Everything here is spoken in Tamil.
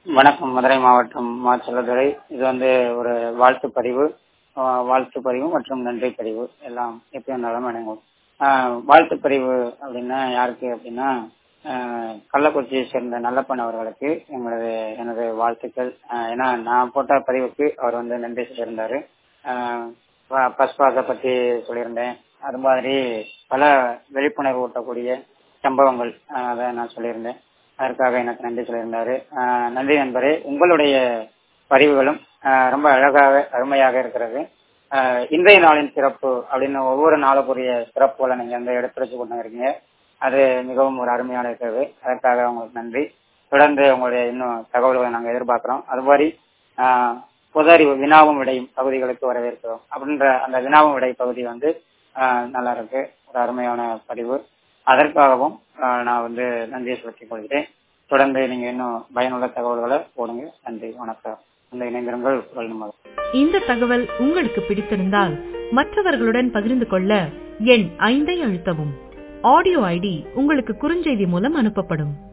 வணக்கம் மதுரை மாவட்டம் மா செல்லதுரை இது வந்து ஒரு வாழ்த்து பதிவு ஆஹ் வாழ்த்து பதிவு மற்றும் நன்றி பதிவு எல்லாம் எப்படி இருந்தாலும் அடங்கும் ஆஹ் வாழ்த்து பதிவு அப்படின்னா யாருக்கு அப்படின்னா ஆஹ் கள்ளக்குறிச்சியை சேர்ந்த நல்லப்பன் அவர்களுக்கு எங்களது எனது வாழ்த்துக்கள் ஆஹ் ஏன்னா நான் போட்ட பதிவுக்கு அவர் வந்து நன்றி சொல்லியிருந்தாரு பஸ்பாக பத்தி சொல்லியிருந்தேன் அது மாதிரி பல விழிப்புணர்வு ஊட்டக்கூடிய சம்பவங்கள் ஆஹ் அதை நான் சொல்லியிருந்தேன் அதற்காக எனக்கு நன்றி சொல்லியிருந்தாரு ஆஹ் நன்றி நண்பரே உங்களுடைய பதிவுகளும் ஆஹ் ரொம்ப அழகாக அருமையாக இருக்கிறது ஆஹ் இன்றைய நாளின் சிறப்பு அப்படின்னு ஒவ்வொரு நாளுக்குரிய சிறப்புகளை நீங்க வந்து எடுத்துரைச்சு கொண்டு இருக்கீங்க அது மிகவும் ஒரு அருமையான இருக்கிறது அதற்காக உங்களுக்கு நன்றி தொடர்ந்து உங்களுடைய இன்னும் தகவல்களை நாங்கள் எதிர்பார்க்கிறோம் அது மாதிரி ஆஹ் பொது அறிவு வினாவும் விடையும் பகுதிகளுக்கு வரவேற்கிறோம் அப்படின்ற அந்த வினாவும் விடை பகுதி வந்து ஆஹ் நல்லா இருக்கு ஒரு அருமையான பதிவு அதற்காகவும் ஆஹ் நான் வந்து நன்றியை செலுத்திக் கொள்கிறேன் தொடர்ந்து நீங்க இன்னும் பயனுள்ள தகவல்களை போடுங்க நன்றி வணக்கம் இந்த இணைந்திருங்கள் குரல் இந்த தகவல் உங்களுக்கு பிடித்திருந்தால் மற்றவர்களுடன் பகிர்ந்து கொள்ள எண் ஐந்தை அழுத்தவும் ஆடியோ ஐடி உங்களுக்கு குறுஞ்செய்தி மூலம் அனுப்பப்படும்